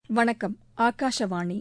வணக்கம் ஆகாஷவாணி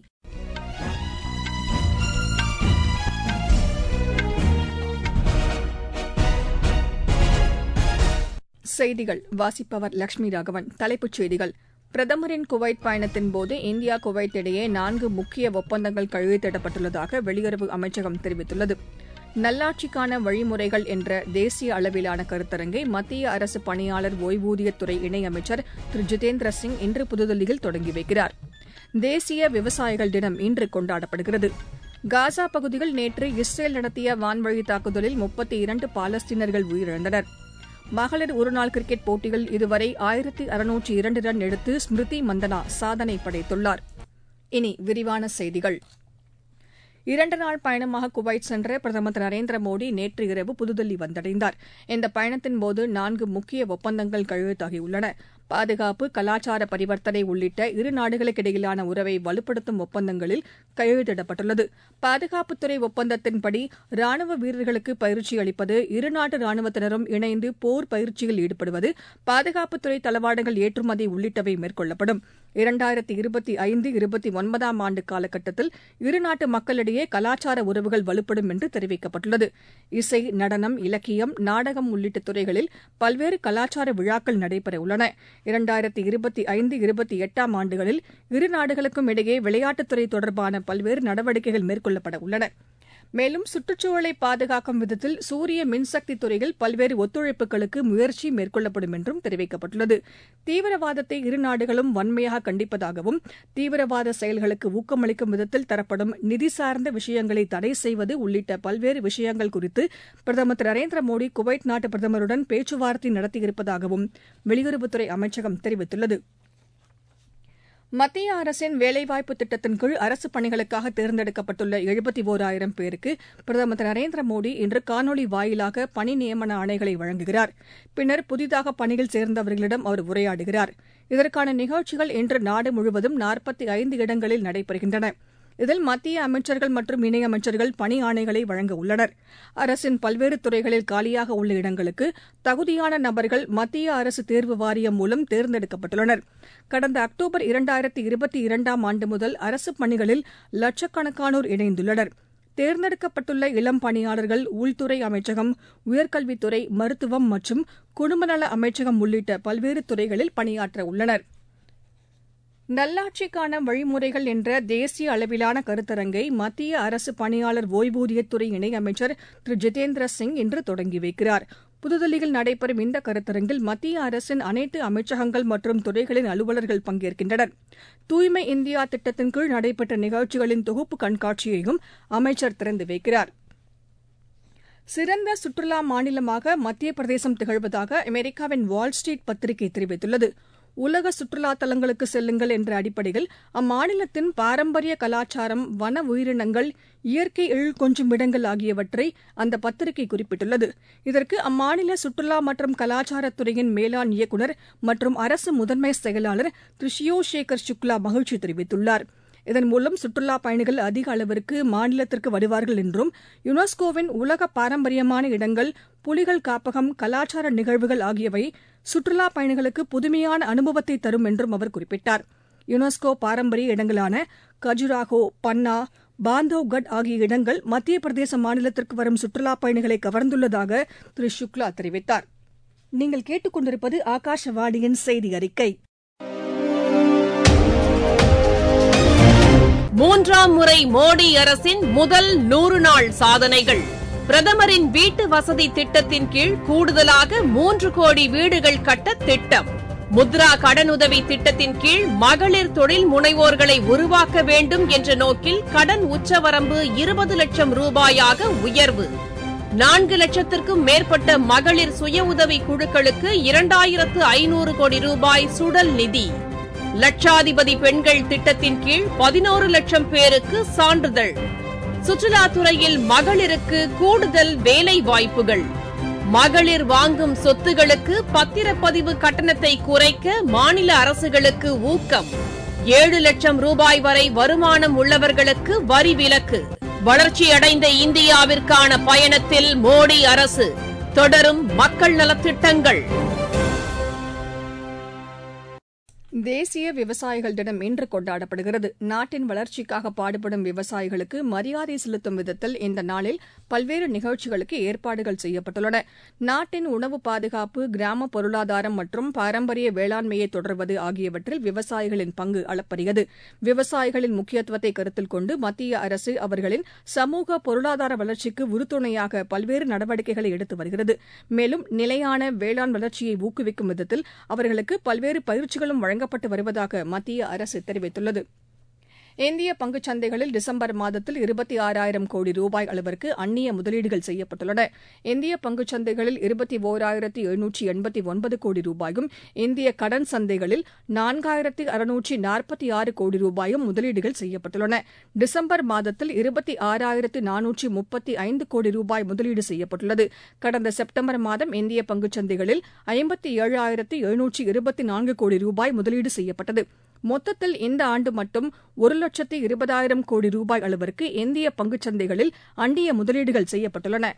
செய்திகள் வாசிப்பவர் லட்சுமி ராகவன் தலைப்புச் செய்திகள் பிரதமரின் குவைத் பயணத்தின்போது இந்தியா குவைத் இடையே நான்கு முக்கிய ஒப்பந்தங்கள் கையெழுத்திடப்பட்டுள்ளதாக வெளியுறவு அமைச்சகம் தெரிவித்துள்ளது நல்லாட்சிக்கான வழிமுறைகள் என்ற தேசிய அளவிலான கருத்தரங்கை மத்திய அரசு பணியாளர் ஒய்வூதியத்துறை இணையமைச்சர் திரு ஜிதேந்திர சிங் இன்று புதுதில்லியில் தொடங்கி வைக்கிறார் தேசிய விவசாயிகள் தினம் இன்று கொண்டாடப்படுகிறது காசா பகுதியில் நேற்று இஸ்ரேல் நடத்திய வான்வழி தாக்குதலில் முப்பத்தி இரண்டு பாலஸ்தீனர்கள் உயிரிழந்தனர் மகளிர் ஒருநாள் கிரிக்கெட் போட்டியில் இதுவரை ஆயிரத்தி அறுநூற்று இரண்டு ரன் எடுத்து ஸ்மிருதி மந்தனா சாதனை படைத்துள்ளார் இனி விரிவான செய்திகள் இரண்டு நாள் பயணமாக குவைத் சென்ற பிரதமர் திரு நரேந்திர மோடி நேற்று இரவு புதுதில்லி வந்தடைந்தார் இந்த பயணத்தின்போது நான்கு முக்கிய ஒப்பந்தங்கள் கையெழுத்தாகியுள்ளன பாதுகாப்பு கலாச்சார பரிவர்த்தனை உள்ளிட்ட இரு நாடுகளுக்கிடையிலான உறவை வலுப்படுத்தும் ஒப்பந்தங்களில் கையெழுத்திடப்பட்டுள்ளது பாதுகாப்புத்துறை ஒப்பந்தத்தின்படி ராணுவ வீரர்களுக்கு பயிற்சி அளிப்பது இருநாட்டு ராணுவத்தினரும் இணைந்து போர் பயிற்சியில் ஈடுபடுவது பாதுகாப்புத்துறை தளவாடங்கள் ஏற்றுமதி உள்ளிட்டவை மேற்கொள்ளப்படும் இரண்டாயிரத்தி இருபத்தி ஐந்து இருபத்தி ஒன்பதாம் ஆண்டு காலகட்டத்தில் இருநாட்டு மக்களிடையே கலாச்சார உறவுகள் வலுப்படும் என்று தெரிவிக்கப்பட்டுள்ளது இசை நடனம் இலக்கியம் நாடகம் உள்ளிட்ட துறைகளில் பல்வேறு கலாச்சார விழாக்கள் நடைபெறவுள்ளன இரண்டாயிரத்தி இருபத்தி ஐந்து இருபத்தி எட்டாம் ஆண்டுகளில் இரு நாடுகளுக்கும் இடையே விளையாட்டுத்துறை தொடர்பான பல்வேறு நடவடிக்கைகள் மேற்கொள்ளப்பட உள்ளன மேலும் சுற்றுச்சூழலை பாதுகாக்கும் விதத்தில் சூரிய மின்சக்தி துறையில் பல்வேறு ஒத்துழைப்புகளுக்கு முயற்சி மேற்கொள்ளப்படும் என்றும் தெரிவிக்கப்பட்டுள்ளது தீவிரவாதத்தை இரு நாடுகளும் வன்மையாக கண்டிப்பதாகவும் தீவிரவாத செயல்களுக்கு ஊக்கமளிக்கும் விதத்தில் தரப்படும் நிதி சார்ந்த விஷயங்களை தடை செய்வது உள்ளிட்ட பல்வேறு விஷயங்கள் குறித்து பிரதமர் திரு நரேந்திர மோடி குவைத் நாட்டு பிரதமருடன் பேச்சுவார்த்தை நடத்தியிருப்பதாகவும் வெளியுறவுத்துறை அமைச்சகம் தெரிவித்துள்ளது மத்திய அரசின் வேலைவாய்ப்பு திட்டத்தின் கீழ் அரசுப் பணிகளுக்காக தேர்ந்தெடுக்கப்பட்டுள்ள எழுபத்தி ஒராயிரம் பேருக்கு பிரதமர் திரு நரேந்திர மோடி இன்று காணொலி வாயிலாக பணி நியமன ஆணைகளை வழங்குகிறார் பின்னர் புதிதாக பணியில் சேர்ந்தவர்களிடம் அவர் உரையாடுகிறார் இதற்கான நிகழ்ச்சிகள் இன்று நாடு முழுவதும் நாற்பத்தி ஐந்து இடங்களில் நடைபெறுகின்றன இதில் மத்திய அமைச்சர்கள் மற்றும் இணையமைச்சர்கள் பணி ஆணைகளை வழங்க உள்ளனர் அரசின் பல்வேறு துறைகளில் காலியாக உள்ள இடங்களுக்கு தகுதியான நபர்கள் மத்திய அரசு தேர்வு வாரியம் மூலம் தேர்ந்தெடுக்கப்பட்டுள்ளனர் கடந்த அக்டோபர் இரண்டாயிரத்தி இருபத்தி இரண்டாம் ஆண்டு முதல் அரசுப் பணிகளில் லட்சக்கணக்கானோர் இணைந்துள்ளனர் தேர்ந்தெடுக்கப்பட்டுள்ள இளம் பணியாளர்கள் உள்துறை அமைச்சகம் உயர்கல்வித்துறை மருத்துவம் மற்றும் குடும்பநல அமைச்சகம் உள்ளிட்ட பல்வேறு துறைகளில் பணியாற்ற உள்ளனா் நல்லாட்சிக்கான வழிமுறைகள் என்ற தேசிய அளவிலான கருத்தரங்கை மத்திய அரசு பணியாளர் ஓய்வூதியத்துறை இணையமைச்சர் திரு ஜிதேந்திர சிங் இன்று தொடங்கி வைக்கிறார் புதுதில்லியில் நடைபெறும் இந்த கருத்தரங்கில் மத்திய அரசின் அனைத்து அமைச்சகங்கள் மற்றும் துறைகளின் அலுவலர்கள் பங்கேற்கின்றனர் தூய்மை இந்தியா திட்டத்தின் கீழ் நடைபெற்ற நிகழ்ச்சிகளின் தொகுப்பு கண்காட்சியையும் அமைச்சர் திறந்து வைக்கிறார் சிறந்த சுற்றுலா மாநிலமாக மத்திய பிரதேசம் திகழ்வதாக அமெரிக்காவின் வால்ஸ்ட்ரீட் பத்திரிகை தெரிவித்துள்ளது உலக சுற்றுலா தலங்களுக்கு செல்லுங்கள் என்ற அடிப்படையில் அம்மாநிலத்தின் பாரம்பரிய கலாச்சாரம் வன உயிரினங்கள் இயற்கை எழில் கொஞ்சும் இடங்கள் ஆகியவற்றை அந்த பத்திரிகை குறிப்பிட்டுள்ளது இதற்கு அம்மாநில சுற்றுலா மற்றும் கலாச்சாரத்துறையின் மேலாண் இயக்குநர் மற்றும் அரசு முதன்மை செயலாளர் திரு ஷியோ சேகர் சுக்லா மகிழ்ச்சி தெரிவித்துள்ளார் இதன் மூலம் சுற்றுலா பயணிகள் அதிக அளவிற்கு மாநிலத்திற்கு வருவார்கள் என்றும் யுனெஸ்கோவின் உலக பாரம்பரியமான இடங்கள் புலிகள் காப்பகம் கலாச்சார நிகழ்வுகள் ஆகியவை சுற்றுலா பயணிகளுக்கு புதுமையான அனுபவத்தை தரும் என்றும் அவர் குறிப்பிட்டார் யுனெஸ்கோ பாரம்பரிய இடங்களான கஜுராஹோ பன்னா பாந்தவ்கட் ஆகிய இடங்கள் மத்திய பிரதேச மாநிலத்திற்கு வரும் சுற்றுலா பயணிகளை கவர்ந்துள்ளதாக திரு சுக்லா தெரிவித்தார் நீங்கள் கேட்டுக்கொண்டிருப்பது ஆகாஷவாணியின் செய்தி அறிக்கை மூன்றாம் முறை மோடி அரசின் முதல் நூறு நாள் சாதனைகள் பிரதமரின் வீட்டு வசதி திட்டத்தின் கீழ் கூடுதலாக மூன்று கோடி வீடுகள் கட்ட திட்டம் முத்ரா கடனுதவி திட்டத்தின் கீழ் மகளிர் தொழில் முனைவோர்களை உருவாக்க வேண்டும் என்ற நோக்கில் கடன் உச்சவரம்பு இருபது லட்சம் ரூபாயாக உயர்வு நான்கு லட்சத்திற்கும் மேற்பட்ட மகளிர் சுய உதவி குழுக்களுக்கு இரண்டாயிரத்து ஐநூறு கோடி ரூபாய் சுடல் நிதி லட்சாதிபதி பெண்கள் திட்டத்தின் கீழ் பதினோரு லட்சம் பேருக்கு சான்றிதழ் சுற்றுலாத்துறையில் மகளிருக்கு கூடுதல் வேலை வாய்ப்புகள் மகளிர் வாங்கும் சொத்துகளுக்கு பத்திரப்பதிவு கட்டணத்தை குறைக்க மாநில அரசுகளுக்கு ஊக்கம் ஏழு லட்சம் ரூபாய் வரை வருமானம் உள்ளவர்களுக்கு வரி விலக்கு வளர்ச்சியடைந்த இந்தியாவிற்கான பயணத்தில் மோடி அரசு தொடரும் மக்கள் நலத்திட்டங்கள் தேசிய விவசாயிகள் தினம் இன்று கொண்டாடப்படுகிறது நாட்டின் வளர்ச்சிக்காக பாடுபடும் விவசாயிகளுக்கு மரியாதை செலுத்தும் விதத்தில் இந்த நாளில் பல்வேறு நிகழ்ச்சிகளுக்கு ஏற்பாடுகள் செய்யப்பட்டுள்ளன நாட்டின் உணவு பாதுகாப்பு கிராம பொருளாதாரம் மற்றும் பாரம்பரிய வேளாண்மையை தொடர்வது ஆகியவற்றில் விவசாயிகளின் பங்கு அளப்பரியது விவசாயிகளின் முக்கியத்துவத்தை கருத்தில் கொண்டு மத்திய அரசு அவர்களின் சமூக பொருளாதார வளர்ச்சிக்கு உறுதுணையாக பல்வேறு நடவடிக்கைகளை எடுத்து வருகிறது மேலும் நிலையான வேளாண் வளர்ச்சியை ஊக்குவிக்கும் விதத்தில் அவர்களுக்கு பல்வேறு பயிற்சிகளும் வழங்க வழங்கப்பட்டு வருவதாக மத்திய அரசு தெரிவித்துள்ளது இந்திய பங்குச் சந்தைகளில் டிசம்பர் மாதத்தில் இருபத்தி ஆறாயிரம் கோடி ரூபாய் அளவிற்கு அந்நிய முதலீடுகள் செய்யப்பட்டுள்ளன இந்திய பங்குச் சந்தைகளில் இருபத்தி ஓராயிரத்தி எழுநூற்றி எண்பத்தி ஒன்பது கோடி ரூபாயும் இந்திய கடன் சந்தைகளில் நான்காயிரத்தி அறுநூற்றி நாற்பத்தி ஆறு கோடி ரூபாயும் முதலீடுகள் செய்யப்பட்டுள்ளன டிசம்பர் மாதத்தில் இருபத்தி ஆறாயிரத்து நானூற்றி முப்பத்தி ஐந்து கோடி ரூபாய் முதலீடு செய்யப்பட்டுள்ளது கடந்த செப்டம்பர் மாதம் இந்திய பங்குச் சந்தைகளில் ஐம்பத்தி ஏழாயிரத்து எழுநூற்றி இருபத்தி நான்கு கோடி ரூபாய் முதலீடு செய்யப்பட்டது மொத்தத்தில் இந்த ஆண்டு மட்டும் ஒரு லட்சத்து இருபதாயிரம் கோடி ரூபாய் அளவிற்கு இந்திய பங்குச் சந்தைகளில் அந்நிய முதலீடுகள் செய்யப்பட்டுள்ளன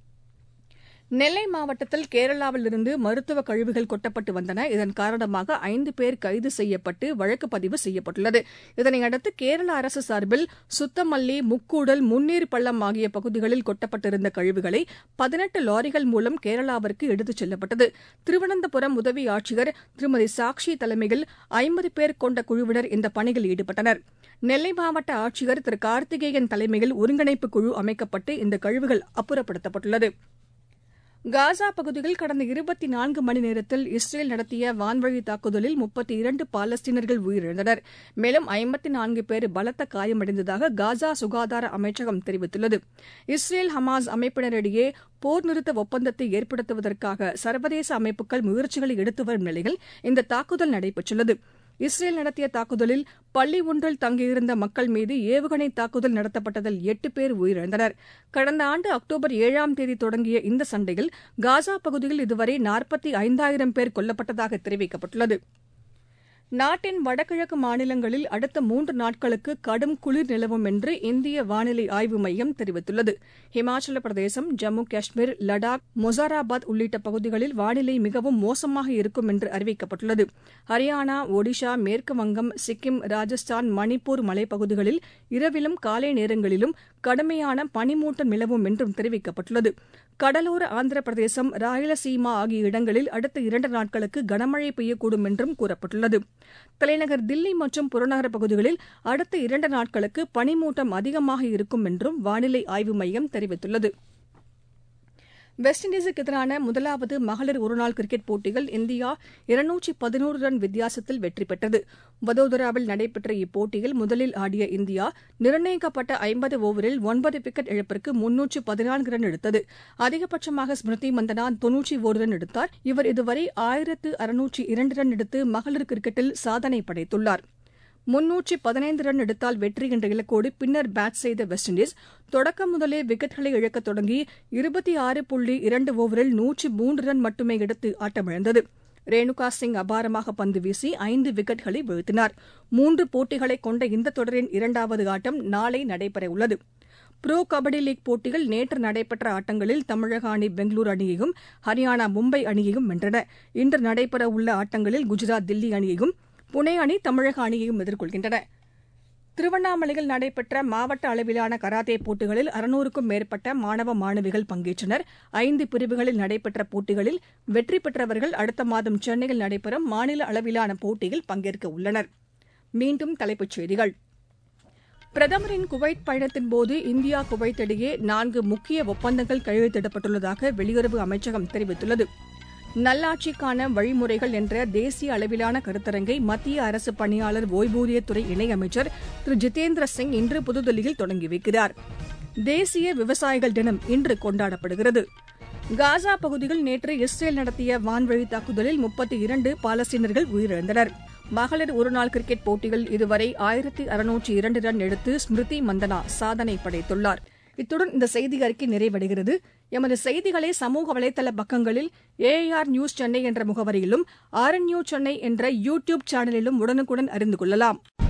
நெல்லை மாவட்டத்தில் கேரளாவிலிருந்து மருத்துவ கழிவுகள் கொட்டப்பட்டு வந்தன இதன் காரணமாக ஐந்து பேர் கைது செய்யப்பட்டு வழக்கு பதிவு செய்யப்பட்டுள்ளது இதனையடுத்து கேரள அரசு சார்பில் சுத்தமல்லி முக்கூடல் முன்னீர் பள்ளம் ஆகிய பகுதிகளில் கொட்டப்பட்டிருந்த கழிவுகளை பதினெட்டு லாரிகள் மூலம் கேரளாவிற்கு எடுத்துச் செல்லப்பட்டது திருவனந்தபுரம் உதவி ஆட்சியர் திருமதி சாக்ஷி தலைமையில் ஐம்பது பேர் கொண்ட குழுவினர் இந்த பணியில் ஈடுபட்டனர் நெல்லை மாவட்ட ஆட்சியர் திரு கார்த்திகேயன் தலைமையில் ஒருங்கிணைப்பு குழு அமைக்கப்பட்டு இந்த கழிவுகள் அப்புறப்படுத்தப்பட்டுள்ளது காசா பகுதியில் கடந்த இருபத்தி நான்கு மணி நேரத்தில் இஸ்ரேல் நடத்திய வான்வழி தாக்குதலில் முப்பத்தி இரண்டு பாலஸ்தீனர்கள் உயிரிழந்தனர் மேலும் ஐம்பத்தி நான்கு பேர் பலத்த காயமடைந்ததாக காசா சுகாதார அமைச்சகம் தெரிவித்துள்ளது இஸ்ரேல் ஹமாஸ் அமைப்பினரிடையே போர் நிறுத்த ஒப்பந்தத்தை ஏற்படுத்துவதற்காக சர்வதேச அமைப்புகள் முயற்சிகளை எடுத்து வரும் நிலையில் இந்த தாக்குதல் நடைபெற்றுள்ளது இஸ்ரேல் நடத்திய தாக்குதலில் பள்ளி ஒன்றில் தங்கியிருந்த மக்கள் மீது ஏவுகணை தாக்குதல் நடத்தப்பட்டதில் எட்டு பேர் உயிரிழந்தனர் கடந்த ஆண்டு அக்டோபர் ஏழாம் தேதி தொடங்கிய இந்த சண்டையில் காசா பகுதியில் இதுவரை நாற்பத்தி ஐந்தாயிரம் பேர் கொல்லப்பட்டதாக தெரிவிக்கப்பட்டுள்ளது நாட்டின் வடகிழக்கு மாநிலங்களில் அடுத்த மூன்று நாட்களுக்கு கடும் குளிர் நிலவும் என்று இந்திய வானிலை ஆய்வு மையம் தெரிவித்துள்ளது ஹிமாச்சல பிரதேசம் ஜம்மு காஷ்மீர் லடாக் மொசாராபாத் உள்ளிட்ட பகுதிகளில் வானிலை மிகவும் மோசமாக இருக்கும் என்று அறிவிக்கப்பட்டுள்ளது ஹரியானா ஒடிஷா மேற்கு வங்கம் சிக்கிம் ராஜஸ்தான் மணிப்பூர் மலைப்பகுதிகளில் இரவிலும் காலை நேரங்களிலும் கடுமையான பனிமூட்டம் நிலவும் என்றும் தெரிவிக்கப்பட்டுள்ளது கடலோர ஆந்திர பிரதேசம் ராயலசீமா ஆகிய இடங்களில் அடுத்த இரண்டு நாட்களுக்கு கனமழை பெய்யக்கூடும் என்றும் கூறப்பட்டுள்ளது தலைநகர் தில்லி மற்றும் புறநகர் பகுதிகளில் அடுத்த இரண்டு நாட்களுக்கு பனிமூட்டம் அதிகமாக இருக்கும் என்றும் வானிலை ஆய்வு மையம் தெரிவித்துள்ளது வெஸ்ட் இண்டீஸுக்கு எதிரான முதலாவது மகளிர் ஒருநாள் கிரிக்கெட் போட்டியில் இந்தியா இருநூற்றி பதினோரு ரன் வித்தியாசத்தில் வெற்றி பெற்றது வதோதராவில் நடைபெற்ற இப்போட்டியில் முதலில் ஆடிய இந்தியா நிர்ணயிக்கப்பட்ட ஐம்பது ஓவரில் ஒன்பது விக்கெட் இழப்பிற்கு முன்னூற்று பதினான்கு ரன் எடுத்தது அதிகபட்சமாக ஸ்மிருதி மந்தனா தொன்னூற்றி ஒரு ரன் எடுத்தார் இவர் இதுவரை ஆயிரத்து அறுநூற்றி இரண்டு ரன் எடுத்து மகளிர் கிரிக்கெட்டில் சாதனை படைத்துள்ளார் முன்னூற்றி பதினைந்து ரன் எடுத்தால் வெற்றி என்ற இலக்கோடு பின்னர் பேட் செய்த வெஸ்ட் இண்டீஸ் தொடக்கம் முதலே விக்கெட்களை இழக்கத் தொடங்கி இருபத்தி ஆறு புள்ளி இரண்டு ஓவரில் நூற்றி மூன்று ரன் மட்டுமே எடுத்து ஆட்டமிழந்தது ரேணுகா சிங் அபாரமாக பந்து வீசி ஐந்து விக்கெட்களை வீழ்த்தினார் மூன்று போட்டிகளை கொண்ட இந்த தொடரின் இரண்டாவது ஆட்டம் நாளை நடைபெறவுள்ளது புரோ கபடி லீக் போட்டியில் நேற்று நடைபெற்ற ஆட்டங்களில் தமிழக அணி பெங்களூரு அணியையும் ஹரியானா மும்பை அணியையும் வென்றன இன்று நடைபெறவுள்ள ஆட்டங்களில் குஜராத் தில்லி அணியையும் புனே அணி தமிழக அணியையும் எதிர்கொள்கின்றன திருவண்ணாமலையில் நடைபெற்ற மாவட்ட அளவிலான கராத்தே போட்டிகளில் அறுநூறுக்கும் மேற்பட்ட மாணவ மாணவிகள் பங்கேற்றனர் ஐந்து பிரிவுகளில் நடைபெற்ற போட்டிகளில் வெற்றி பெற்றவர்கள் அடுத்த மாதம் சென்னையில் நடைபெறும் மாநில அளவிலான போட்டியில் பங்கேற்க உள்ளனர் மீண்டும் தலைப்புச் செய்திகள் பிரதமரின் குவைத் பயணத்தின்போது இந்தியா குவைத் இடையே நான்கு முக்கிய ஒப்பந்தங்கள் கையெழுத்திடப்பட்டுள்ளதாக வெளியுறவு அமைச்சகம் தெரிவித்துள்ளது நல்லாட்சிக்கான வழிமுறைகள் என்ற தேசிய அளவிலான கருத்தரங்கை மத்திய அரசு பணியாளர் ஓய்வூதியத்துறை இணையமைச்சர் திரு ஜிதேந்திர சிங் இன்று புதுதில்லியில் தொடங்கி வைக்கிறார் தேசிய விவசாயிகள் தினம் இன்று கொண்டாடப்படுகிறது காசா பகுதியில் நேற்று இஸ்ரேல் நடத்திய வான்வழி தாக்குதலில் முப்பத்தி இரண்டு பாலஸ்தீனர்கள் உயிரிழந்தனர் மகளிர் ஒருநாள் கிரிக்கெட் போட்டியில் இதுவரை ஆயிரத்தி அறுநூற்றி இரண்டு ரன் எடுத்து ஸ்மிருதி மந்தனா சாதனை படைத்துள்ளார் இத்துடன் இந்த செய்தி அறிக்கை நிறைவடைகிறது எமது செய்திகளை சமூக வலைதள பக்கங்களில் ஏஆர் நியூஸ் சென்னை என்ற முகவரியிலும் ஆர் என் நியூஸ் சென்னை என்ற யூ டியூப் சேனலிலும் உடனுக்குடன் அறிந்து கொள்ளலாம்